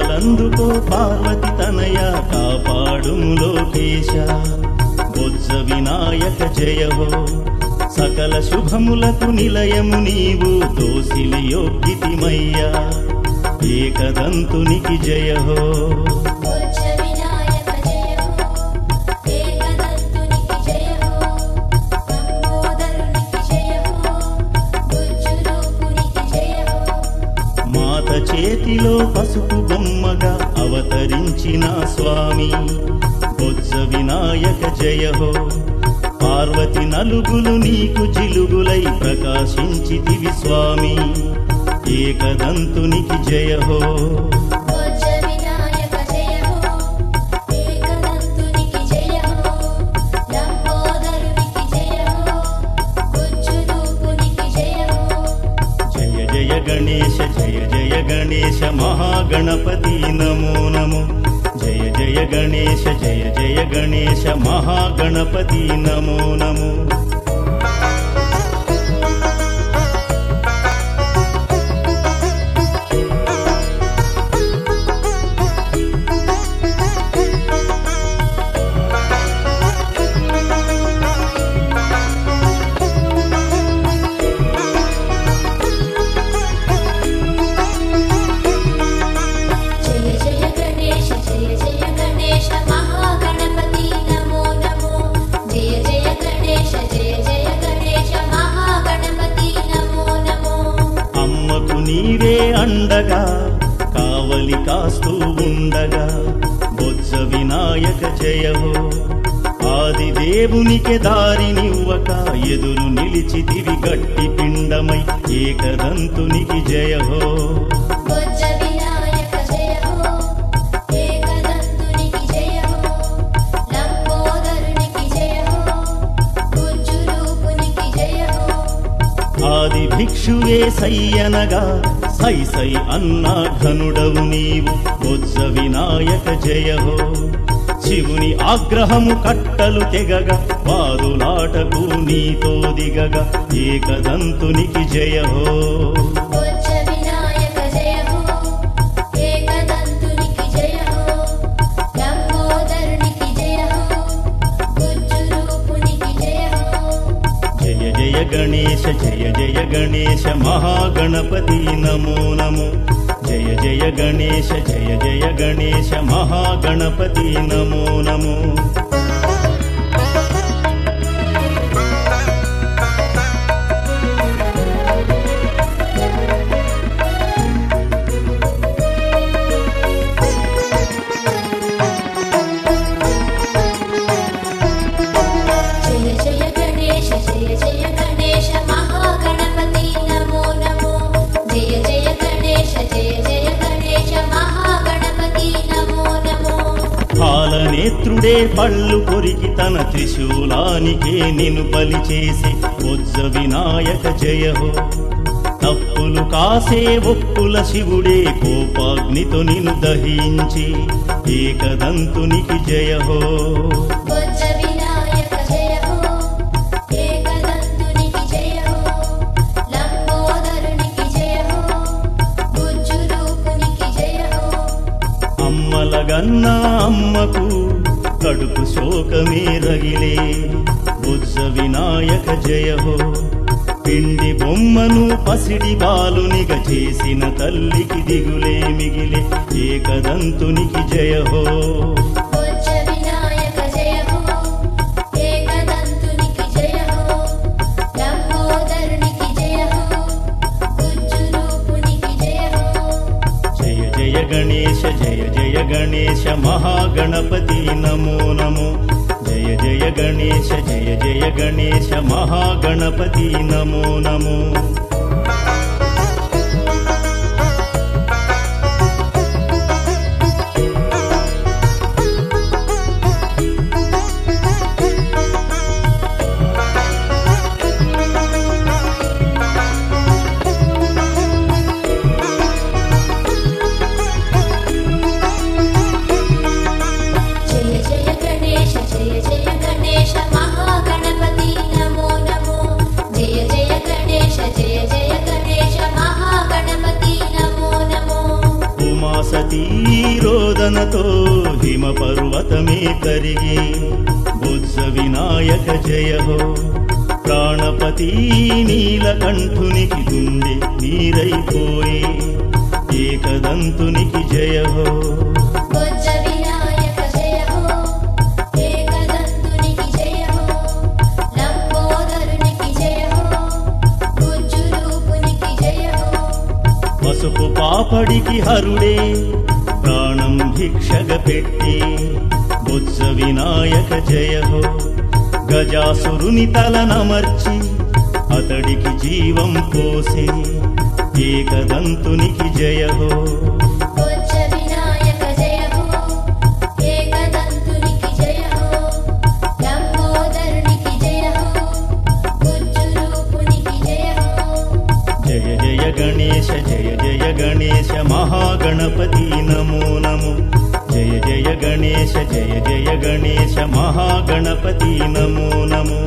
కానుకలందుకో పార్వతి తనయ కాపాడుము లోకేశ బొజ్జ వినాయక జయ హో సకల శుభములకు నిలయము నీవు దోసిలి యోగ్యతిమయ్యా ఏకదంతునికి జయ హో బొజ్జ వినాయక జయ హో ఏకదంతునికి జయ హో లంబోదరునికి జయ హో బుజ్జు రూపునికి జయ హో మాత చేతిలో పసుపు బొమ్మగా అవతరించిన స్వామి బొజ్జ వినాయక జయ హో పార్వతి నలుగులు నీకు జిలుగులై ప్రకాశించితివి స్వామి ఏకదంతునికి జయ హో బొజ్జ వినాయక జయ హో ఏకదంతునికి జయ హో లంబోదరునికి జయ హో బుజ్జు రూపునికి జయ హో జయ జయ గణేశ జయ జయ గణేశ మహాగణపతి నమో నమో జయ జయ గణేశ జయ జయ గణేశ మహాగణపతి నమో నమో జయ జయ గణేశ జయ జయ గణేశ మహాగణపతి నమో నమో జయ జయ గణేశ జయ జయ గణేశ మహాగణపతి నమో నమో అమ్మకు నీవే అండగా కావలి కాస్తూ ఉండగా బొజ్జ వినాయక జయహో ఆది దేవునికి దారినివ్వక ఎదురు నిలిచితివి గట్టి పిండమై ఏకదంతునికి జయహో బొజ్జ వినాయక జయ హో ఏకదంతునికి జయ హో లంబోదరునికి జయ హో బుజ్జు రూపునికి జయ హో ఆది భిక్షువే సయ్యనగా సై సై అన్నా ఘనుడవు నీవు బొజ్జ వినాయక జయహో శివుని ఆగ్రహము కట్టలు తెగగా వాదులాటకు నీతో దిగగా ఏకదంతునికి జయహో బొజ్జ వినాయక జయ హో ఏకదంతునికి జయ హో లంబోదరునికి జయ హో బుజ్జు రూపునికి జయ హో జయ జయ గణేశ జయ జయ గణేశ మహాగణపతి నమో నమో జయ జయ గణేశ జయ జయ గణేశ మహాగణపతి నమో నమో జయ జయ గణేశ జయ జయ గణేశ మహాగణపతి నమో నమో జయ జయ గణేశ జయ జయ గణేశ మహాగణపతి నమో నమో పాలనేత్రుడే పళ్ళు కొరికి తన త్రిశూలానికే నిన్ను బలి చేసి బొజ్జ వినాయక జయహో తప్పులు కాసే ఒప్పుల శివుడే కోపాగ్నితో నిన్ను దహించి ఏకదంతునికి జయహో బొజ్జ వినాయక జయ హో ఏకదంతునికి జయ హో లంబోదరునికి జయ హో బుజ్జు రూపునికి జయ హో అమ్మలగన్నా అమ్మకు కడుపు శోకమే రగిలే బుజ్జ వినాయక జయహో పిండి బొమ్మను పసిడి బాలునిగ చేసిన తల్లికి దిగులే మిగిలే ఏకదంతునికి జయహో బొజ్జ వినాయక జయ హో ఏకదంతునికి జయ హో లంబోదరునికి జయ హో బుజ్జు రూపునికి జయ హో జయ జయ గణేశ జయ జయ గణేశ మహాగణపతి నమో నమో జయ జయ గణేశ జయ జయ గణేశ మహాగణపతి నమో నమో జయ జయ గణేశ జయ జయ గణేశ మహాగణపతి నమో నమో జయ జయ గణేశ జయ రోదనతో హిమ పర్వతమే కరిగి బుజ్జ వినాయక జయ హో ప్రాణపతి నీలకంఠునికి గుండె నీరైపోయి ఏకదంతునికి జయ హో బొజ్జ వినాయక జయ హో ఏకదంతునికి జయ హో లంబోదరునికి జయ హో గుజ్జు రూపునికి జయ హో పసుపు పాపడికి హరుడే ప్రాణం భిక్షగ పెట్టి బుజ్జ వినాయక జయ హో గజాసురుని తలనమర్చి అతడికి జీవం పోసి ఏకదంతునికి జయ హో బొజ్జ వినాయక జయ హో ఏకదంతునికి జయ హో లంబోదరునికి జయ హో గుజ్జు రూపునికి జయ హో జయ జయ గణేశ జయ జయ గణేశ మహాగణపతి నమో నమో జయ జయ గణేశ జయ జయ గణేశ మహాగణపతి నమో నమో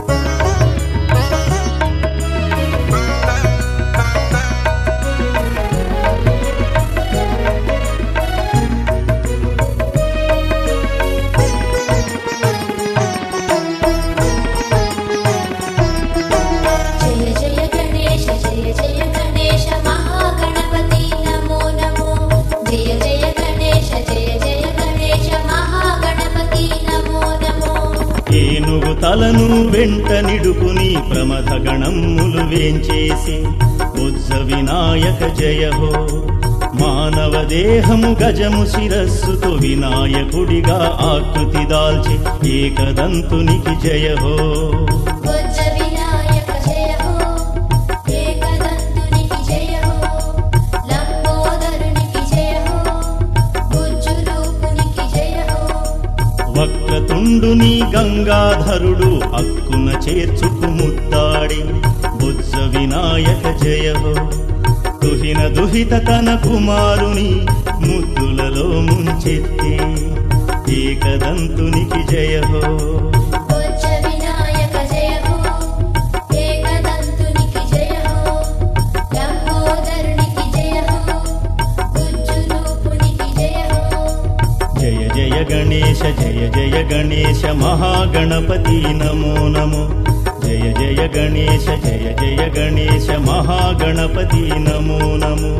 జయ జయ గణేశ జయ జయ గణేశ మహాగణపతి నమో నమో జయ జయ గణేశ జయ జయ గణేశ మహాగణపతి నమో నమో ఏనుగు తలను వెంట నిడుకుని ప్రమథ గణమ్ములు వేంచేసి ఉజ్జ వినాయక జయ హో మానవ దేహము గజము శిరస్సుతో వినాయకుడిగా ఆకృతి దాల్చి ఏకదంతునికి జయ హో బొజ్జ వినాయక జయ హో ఏకదంతునికి జయ హో లంబోదరునికి జయ హో గుజ్జు రూపునికి జయ హో వక్రతుండుని గంగాధరుడు అక్కున చేర్చుకు ముత్తాడి బుజ్జ వినాయక జయ హో దుహిన దుహిత తన కుమారుని ముద్దులలో ముంచెత్తి ఏకదంతునికి జయ హో బొజ్జ వినాయక జయ హో ఏకదంతునికి జయ హో లంబోదరునికి జయ హో గుజ్జు రూపునికి జయ హో జయ జయ గణేశ జయ జయ గణేశ మహాగణపతి నమో నమో జయ జయ గణేశ జయ జయ గణేశ మహాగణపతి నమో నమో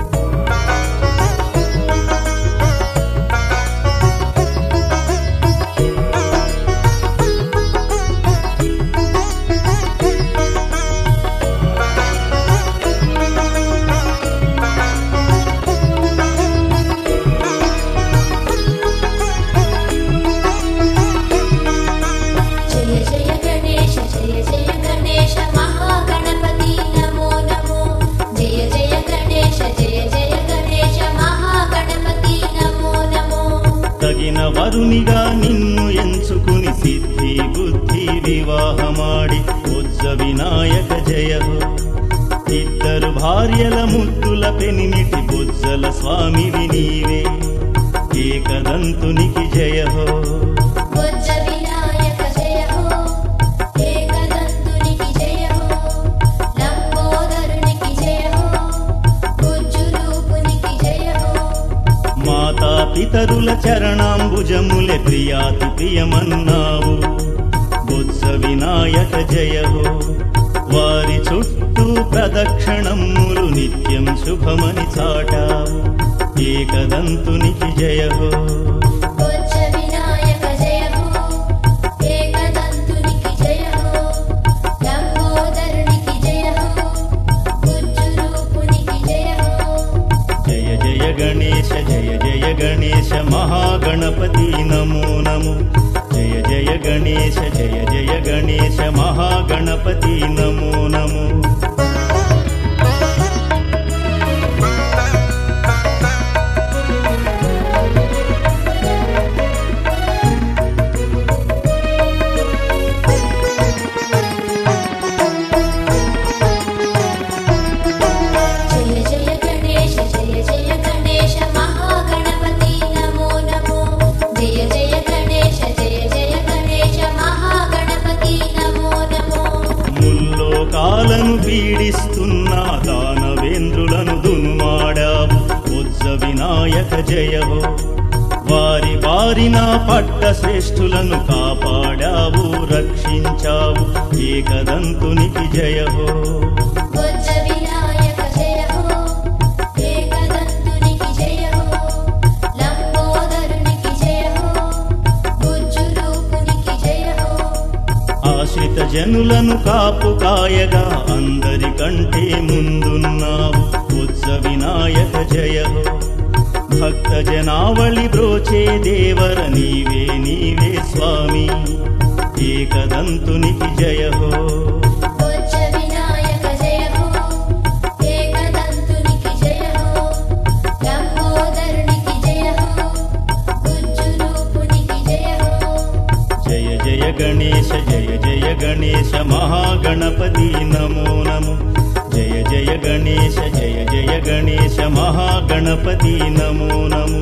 జయ జయ గణేశ జయ జయ గణేశ మహాగణపతి నమో నమో జయ జయ గణేశ జయ జయ గణేశ మహాగణపతి నమో నమో తగిన వరునిగా నిన్ను ఎంచుకుని సిద్ధి బుద్ధి వివాహమాడి ఉజ్జ వినాయక జయ హో ఇద్దరు భార్యల ముద్దుల పెనిమిటి బుజ్జల స్వామివి నీవే ఏకదంతునికి జయ హో బొజ్జ వినాయక జయ హో ఏకదంతునికి జయ హో లంబోదరునికి జయ హో గుజ్జు రూపునికి జయ హో మాతా పితరుల చరణాంబుజములే ప్రియాతి ప్రియమన్నావు బుజ్జ వినాయక జయ హో వారి చుట్టూ ప్రదక్షిణములు నిత్యం శుభమని చాటావు ఏకదంతునికి జయ హో బొజ్జ వినాయక జయ హో ఏకదంతునికి జయ హో లంబోదరునికి జయ హో గుజ్జు రూపునికి జయ హో జయ జయ గణేశ జయ జయ గణేశ మహాగణపతి నమో నమో జయ జయ గణేశ జయ జయ గణేశ మహాగణపతి నమో నమో జయ జయ గణేశ జయ జయ గణేశ మహాగణపతి నమో నమో జయ జయ గణేశ జయ జయ గణేశ మహాగణపతి నమో నమో ముల్లోకాలను పీడిస్తున్న దానవేంద్రులను దున్మాడావు ఉజ్జ వినాయక జయ హో వారి వారిన పట్ట శ్రేష్ఠులను కాపాడావు రక్షించావు ఏకదంతునికి జయ హో బొజ్జ వినాయక జయ హో ఏకదంతునికి జయ హో లంబోదరునికి జయ హో బుజ్జు రూపునికి జయ హో ఆశ్రిత జనులను కాపు కాయగా అందరికంటే ముందున్నావు ఉత్స వినాయక జయ హో భక్త జనావళి బ్రోచే దేవర నీవే నీవే స్వామి ఏకదంతునికి జయ హో బొజ్జ వినాయక జయ హో ఏకదంతునికి జయ హో లంబోదరునికి జయ హో బుజ్జు రూపునికి జయ హో జయ జయ గణేశ జయ జయ గణేశ మహాగణపతి నమో నమో జయ జయ గణేశ జయ జయ గణేశ మహాగణపతి నమో నమో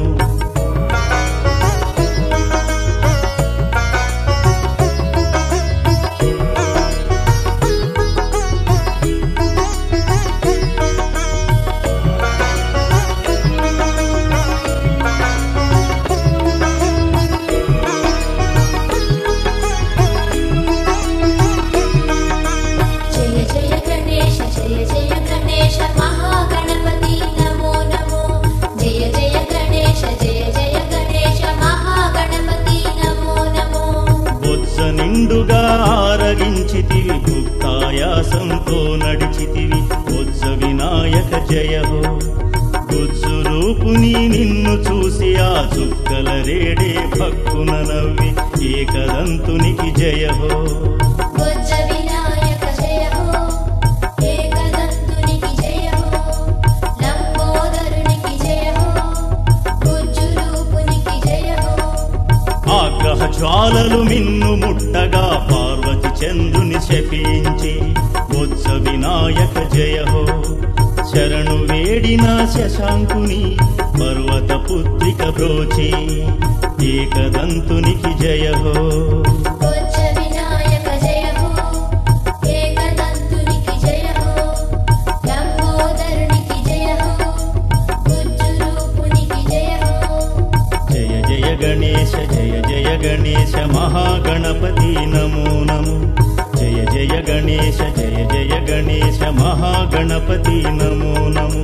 జయ జయ గణేశ జయ జయ గణేశ మహాగణపతి నమో నమో జయ జయ గణేశ జయ జయ గణేశ మహాగణపతి నమో నమో బొత్స నిండుగా ఆరగించితివి భుక్తాయాసంతో నడిచితివి బొత్స వినాయక జయ హో గుజ్జు రూపుని నిన్ను చూసి ఆ చుక్కల రేడే భక్కున నవ్వి ఏకదంతునికి జయ హో బొజ్జ వినాయక జయ హో ఏకదంతునికి జయ హో లంబోదరునికి జయ హో బుజ్జు రూపునికి జయ హో ఆగ్రహ జ్వాలలు మిన్ను ముట్టగా పార్వతి చంద్రుని శపించి బొత్స వినాయక జయ హో శరణు వేడిన శశాంకుని పర్వత పుత్రిక బ్రోచి ఏకదంతునికి జయ హో బొజ్జ వినాయక జయ హో ఏకదంతునికి జయ హో లంబోదరునికి జయ హో బుజ్జు రూపునికి జయ హో జయ జయ గణేశ జయ జయ గణేశ మహాగణపతి నమో నమో జయ జయ గణేశ జయ జయ గణేశ మహాగణపతి నమో నమో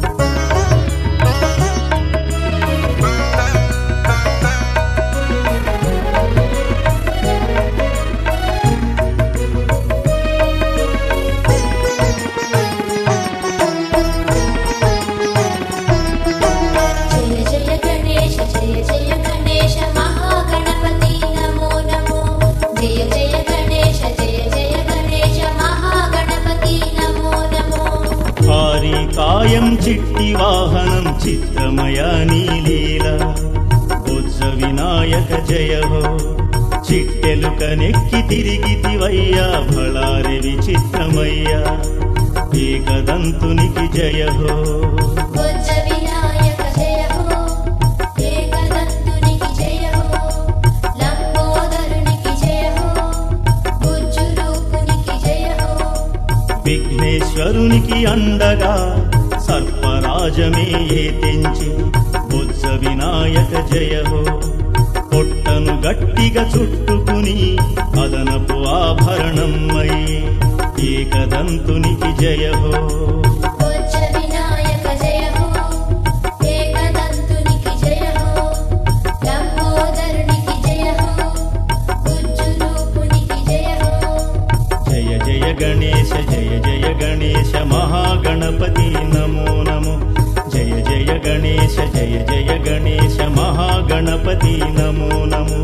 జయ జయ గణేశ జయ జయ గణేశ మహాగణపతి నమో నమో జయ జయ గణేశ జయ జయ గణేశ మహాగణపతి నమో నమో భారీ కాయం చిట్టి వాహనం చిత్రమయ నీలీల బొజ్జ వినాయక జయ హో చిట్టెలు కనెక్కి తిరిగితివయ్యా భళారి విచిత్రమయ్యా ఏకదంతునికి జయ హో బొజ్జ వినాయక జయ హో ఏకదంతునికి జయ హో లంబోదరునికి జయ హో బుజ్జు రూపునికి జయ హో విఘ్నేశ్వరునికి అండగా సర్పరాజమే ఏ తెంచి బొజ్జ వినాయక జయ హో పొట్టను గట్టిగా చుట్టుకుని అదనపు ఆభరణం అయ్యే ఏకదంతునికి జయ హో బొజ్జ వినాయక జయ హో ఏకదంతునికి జయ హో లంబోదరునికి జయ హో బుజ్జు రూపునికి జయ హో జయ జయ గణేశ జయ జయ గణేశ మహాగణపతి నమో నమో జయ జయ గణేశ జయ జయ గణేశ మహాగణపతి నమో నమో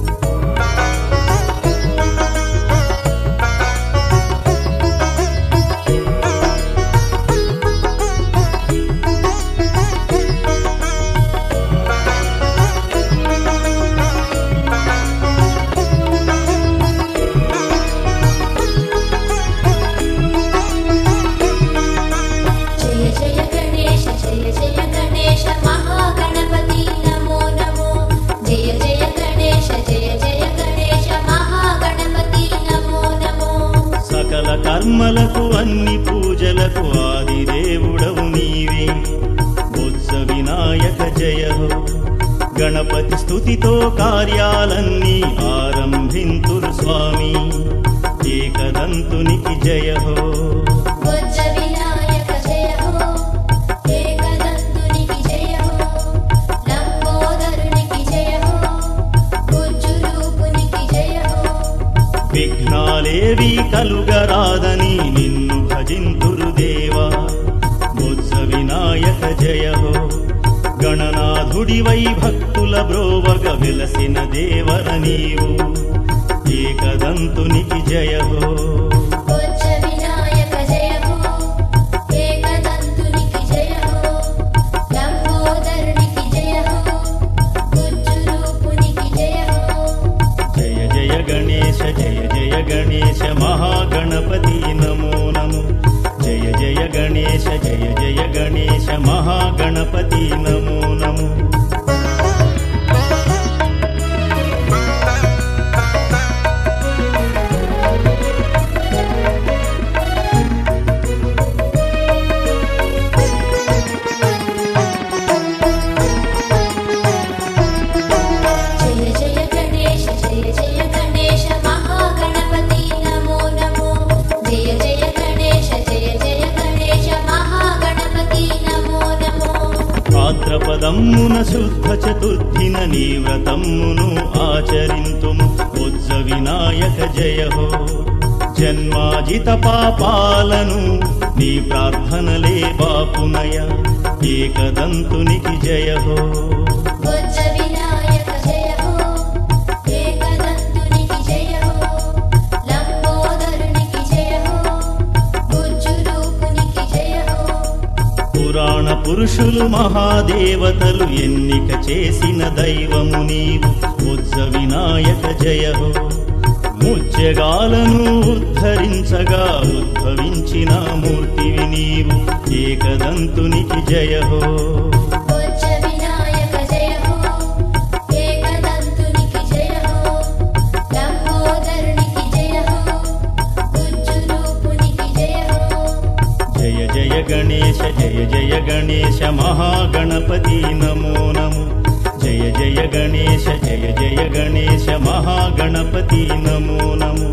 జయ జయ గణేశ జయ జయ గణేశ మహాగణపతి నమో నమో జయ జయ గణేశ జయ జయ గణేశ మహాగణపతి నమో నమో సకల కర్మలకు అన్ని పూజలకు ఆది దేవుడవు నీవే బొత్స వినాయక జయ జయ హో గణపతి స్తుతితో కార్యాలన్నీ ఆరంభింతురు స్వామి ఏకదంతునికి జయ హో బొజ్జ వినాయక జయ హో ఏకదంతునికి జయ హో లంబోదరునికి జయ హో బుజ్జు రూపునికి జయ హో విఘ్నాలేవి కలుగరాదని నిన్ను భజింతురు దేవా బొత్స వినాయక జయ హో గణనాథుడివై భక్తుల బ్రోవగ వెలసిన దేవర నీవు ఏకదంతునికి జయ హో బొజ్జ వినాయక జయ హో ఏకదంతునికి జయ హో లంబోదరునికి జయ హో బుజ్జు రూపునికి జయ హో జయ జయ గణేశ జయ జయ గణేశ మహాగణపతి నమో నమో జయ జయ గణేశ జయ జయ గణేశ మహాగణపతి నమో నమో జయ జయ గణేశ జయ జయ గణేశ మహాగణపతి నమో నమో జయ జయ గణేశ జయ జయ గణేశ మహాగణపతి నమో నమో భాద్రపదమ్మున శుద్ధ చతుర్థిన నీ వ్రతమ్మును ఆచరింతుము ఉజ్జ వినాయక జయ హో జన్మాజిత పాపాలను నీ ప్రార్థనలే బాపునయ ఏకదంతునికి జయ హో బొజ్జ వినాయక జయ హో ఏకదంతునికి జయ హో లంబోదరునికి జయ హో బుజ్జు రూపునికి జయ హో పురాణ పురుషులు మహాదేవతలు ఎన్నిక చేసిన దైవము నీవు ఉజ్జ వినాయక జయ హో ముత్యగాలను ఉద్ధరించగా ఉద్భవించిన మూర్తివి నీవు ఏకదంతునికి జయ హో బొజ్జ వినాయక జయ హో ఏకదంతునికి జయ హో లంబోదరునికి జయ హో బుజ్జు రూపునికి జయ హో జయ జయ గణేశ జయ జయ గణేశ మహాగణపతి నమో నమో జయ జయ గణేశ జయ జయ గణేశ మహాగణపతి నమో నమో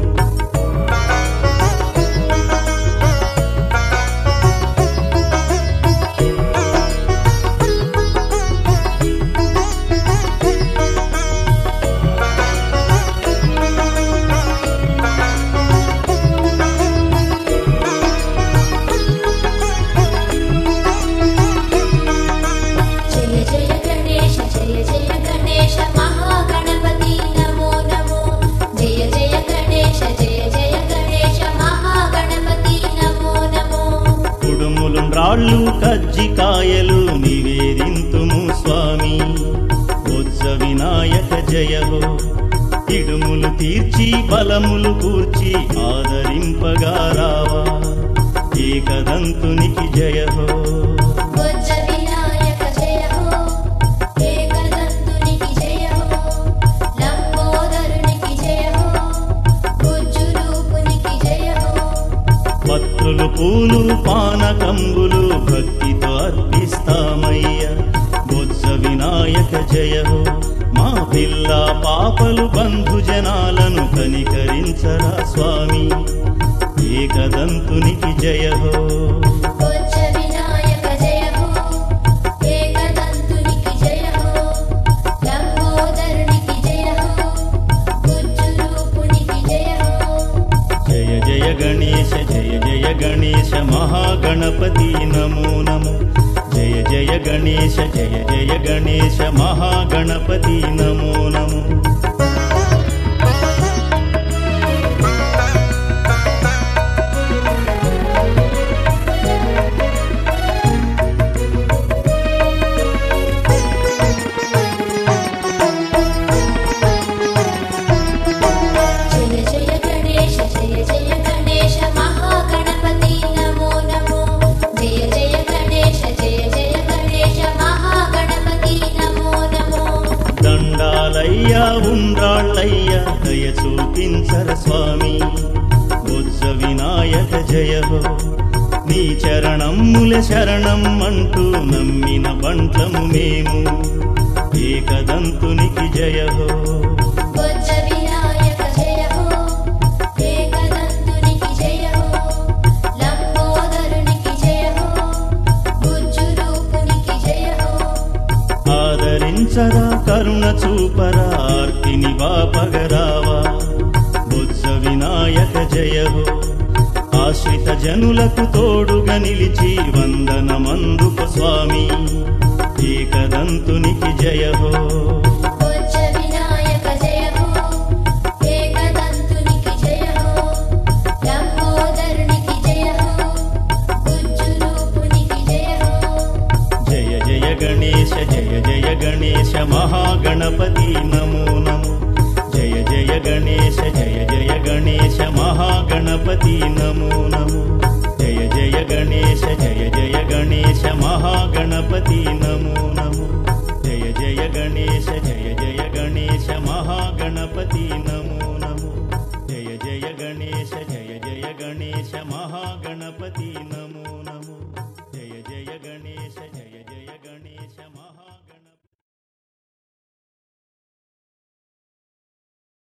జయ జయ గణేశ జయ జయ గణేశ మహాగణపతి నమో నమో జయ జయ గణేశ జయ జయ గణేశ మహాగణపతి నమో నమో కుడుములు రాళ్ళు కజ్జికాయలు నివేదింతుము స్వామి ఉజ్జ వినాయక జయ హో ఇడుములు తీర్చి బలములు కూర్చి ఆదరింపగా రావా ఏకదంతునికి జయ హో బొజ్జ వినాయక జయ హో ఏకదంతునికి జయ హో లంబోదరునికి జయ హో బుజ్జు రూపునికి జయ హో పత్రులు పూలు పానకంబులు భక్తితో అర్పిస్తామయ్య బొజ్జ వినాయక జయ హో మా పిల్ల పాపలు బంధు జనాలను కనికరించరా స్వామి ఏకదంతునికి జయ హో బొజ్జ వినాయక జయ హో ఏకదంతునికి జయ హో లంబోదరునికి జయ హో బుజ్జు రూపునికి జయ హో జయ జయ గణేశ జయ జయ గణేశ మహాగణపతి నమో నమో జయ జయ గణేశ జయ జయ గణేశ మహాగణపతి నమో నమో జయ జయ గణేశ జయ జయ గణేశ మహాగణపతి నమో నమో జయ జయ గణేశ జయ జయ గణేశ మహాగణపతి నమో నమో దండాలయ్యా ఉండ్రాళ్ళయ్యా దయ చూపించర స్వామి బుజ్జ వినాయక జయ హో నీ నీ చరణమ్ముల శరణం అంటూ నమ్మిన బంట్లము మేము ఏకదంతునికి జయ హో బొజ్జ వినాయక జయ హో ఏకదంతునికి జయ హో లంబోదరునికి జయ హో గుజ్జు రూపునికి జయ హో ఆదరించరా కరుణ చూపరా ఆర్తిని బాపగరావా బుజ్జ వినాయక జయ హో ఆశ్రిత జనులకు తోడుగా నిలిచి వందనమందుకు స్వామి ఏకదంతునికి జయ హో బొజ్జ వినాయక జయ హో ఏకదంతునికి జయ హో లంబోదరునికి జయ హో గుజ్జు రూపునికి జయ హో జయ జయ గణేశ జయ జయ గణేశ మహాగణపతి నమో నమో జయ జయ గణేశ జయ జయ గణేశ మహాగణపతి నమో నమో జయ జయ గణేశ జయ జయ గణేశ మహాగణపతి నమో నమో జయ జయ గణేశ జయ జయ గణేశ మహాగణపతి నమో నమో జయ జయ గణేశ జయ జయ గణేశ మహాగణపతి నమో